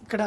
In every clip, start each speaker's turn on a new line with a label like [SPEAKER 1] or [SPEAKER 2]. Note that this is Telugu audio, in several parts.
[SPEAKER 1] ఇక్కడ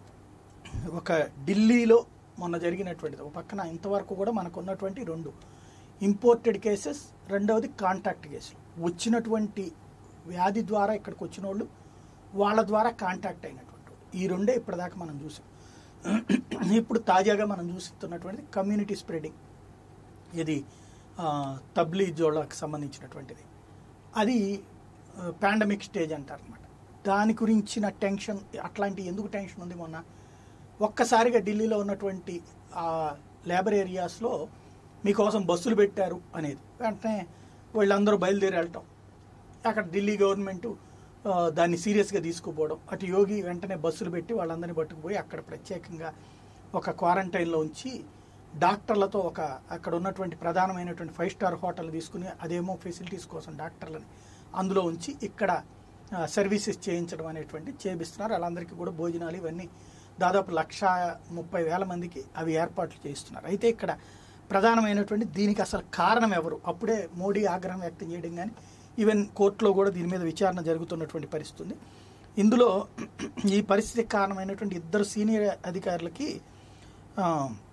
[SPEAKER 1] ఒక ఢిల్లీలో మొన్న జరిగినటువంటిది ఒక పక్కన ఇంతవరకు కూడా మనకు ఉన్నటువంటి రెండు ఇంపోర్టెడ్ కేసెస్ రెండవది కాంటాక్ట్ కేసులు వచ్చినటువంటి వ్యాధి ద్వారా ఇక్కడికి వచ్చిన వాళ్ళు వాళ్ళ ద్వారా కాంటాక్ట్ అయినటువంటి వాళ్ళు. ఈ రెండే ఇప్పటిదాకా మనం చూసాం ఇప్పుడు తాజాగా మనం చూస్తున్నటువంటిది కమ్యూనిటీ స్ప్రెడింగ్ ఇది ఆ, తబ్లీ జోళ్ళకి సంబంధించినటువంటిది అది పాండమిక్ స్టేజ్ అంటారు అనమాట దాని గురించిన టెన్షన్ అట్లాంటి ఎందుకు టెన్షన్ ఉంది మొన్న ఒక్కసారిగా ఢిల్లీలో ఉన్నటువంటి ఆ లేబర్ ఏరియాస్లో మీకోసం బస్సులు పెట్టారు అనేది వెంటనే వీళ్ళందరూ బయలుదేరి వెళ్ళటం అక్కడ ఢిల్లీ గవర్నమెంట్ దాన్ని సీరియస్గా తీసుకుపోవడం అటు యోగి వెంటనే బస్సులు పెట్టి వాళ్ళందరినీ పట్టుకుపోయి అక్కడ ప్రత్యేకంగా ఒక క్వారంటైన్లో ఉంచి డాక్టర్లతో ఒక అక్కడ ఉన్నటువంటి ప్రధానమైనటువంటి ఫైవ్ స్టార్ హోటల్ తీసుకుని అదేమో ఫెసిలిటీస్ కోసం డాక్టర్లని అందులో ఉంచి ఇక్కడ ఆ, సర్వీసెస్ చేయించడం అనేటువంటి చేపిస్తున్నారు వాళ్ళందరికీ కూడా భోజనాలు ఇవన్నీ దాదాపు లక్ష ముప్పై వేల మందికి అవి ఏర్పాట్లు చేయిస్తున్నారు అయితే ఇక్కడ ప్రధానమైనటువంటి దీనికి అసలు కారణం ఎవరు అప్పుడే మోడీ ఆగ్రహం వ్యక్తం చేయడం కానీ ఈవెన్ కోర్టులో కూడా దీని మీద విచారణ జరుగుతున్నటువంటి పరిస్థితి ఉంది ఇందులో ఈ పరిస్థితికి కారణమైనటువంటి ఇద్దరు సీనియర్ అధికారులకి ఆ,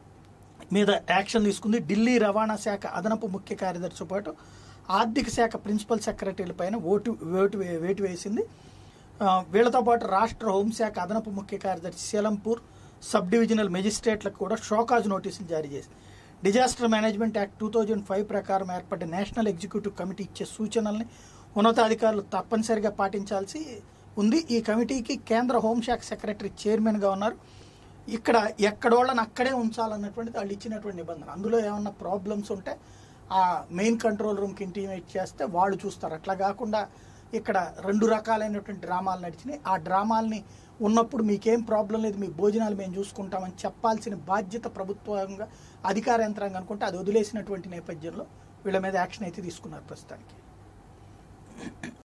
[SPEAKER 1] మీద యాక్షన్ తీసుకుంది ఢిల్లీ రవాణా శాఖ అదనపు ముఖ్య కార్యదర్శితో పాటు ఆర్థిక శాఖ ప్రిన్సిపల్ సెక్రటరీల పైన ఓటు వేటు వే- వేటు వేసింది ఆ, వీళ్ళతో పాటు రాష్ట్ర హోంశాఖ అదనపు ముఖ్య కార్యదర్శి సీలంపూర్ సబ్ డివిజనల్ మెజిస్ట్రేట్లకు కూడా షోకాజ్ నోటీసులు జారీ చేసింది disaster management act two thousand five ప్రకారం ఏర్పడ్డ నేషనల్ ఎగ్జిక్యూటివ్ కమిటీ ఇచ్చే సూచనల్ని ఉన్నతాధికారులు తప్పనిసరిగా పాటించాల్సి ఉంది ఈ కమిటీకి కేంద్ర హోంశాఖ సెక్రటరీ చైర్మన్గా ఉన్నారు ఇక్కడ ఎక్కడోళ్ళని అక్కడే ఉంచాలన్నటువంటిది వాళ్ళు ఇచ్చినటువంటి నిబంధన అందులో ఏమన్నా ప్రాబ్లమ్స్ ఉంటే ఆ మెయిన్ కంట్రోల్ రూమ్కి ఇంటిమేట్ చేస్తే వాళ్ళు చూస్తారు అట్లా కాకుండా ఇక్కడ రెండు రకాలైనటువంటి డ్రామాలు నడిచినాయి ఆ డ్రామాల్ని ఉన్నప్పుడు మీకేం ప్రాబ్లం లేదు మీ భోజనాలు మేము చూసుకుంటామని చెప్పాల్సిన బాధ్యత ప్రభుత్వంగా అధికార యంత్రాంగం అనుకుంటే అది వదిలేసినటువంటి నేపథ్యంలో వీళ్ళ మీద యాక్షన్ అయితే తీసుకున్నారు ప్రస్తుతానికి